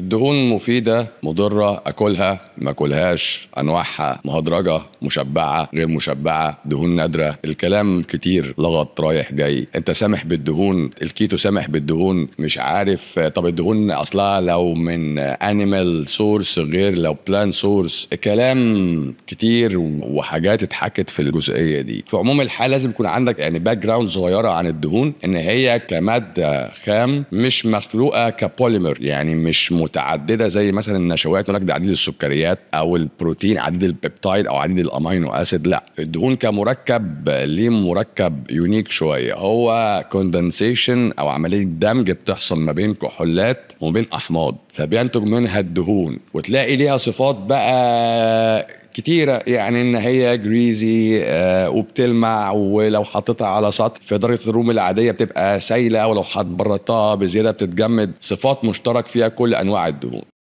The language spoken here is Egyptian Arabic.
الدهون مفيده مضره اكلها ما اكلهاش انواعها مهدرجه مشبعه غير مشبعه دهون نادره الكلام كتير لغط رايح جاي انت سامح بالدهون الكيتو سامح بالدهون مش عارف طب الدهون اصلها لو من انيمال سورس غير لو بلان سورس كلام كتير وحاجات اتحكت في الجزئيه دي في عموم الحال لازم يكون عندك يعني باك جراوند صغيره عن الدهون ان هي كماده خام مش مخلوقه كبوليمر يعني مش متعدده زي مثلا النشويات يقول لك ده عديد السكريات او البروتين عديد البيبتايد او عديد الامينو اسيد لا الدهون كمركب ليه مركب يونيك شويه هو كوندنسيشن او عمليه دمج بتحصل ما بين كحولات وما بين احماض فبينتج منها الدهون وتلاقي ليها صفات بقى كتيرة يعني ان هي جريزي آه وبتلمع ولو حطيتها على سطح في درجة الروم العادية بتبقى سايلة ولو حط بردتها بزيادة بتتجمد صفات مشترك فيها كل انواع الدهون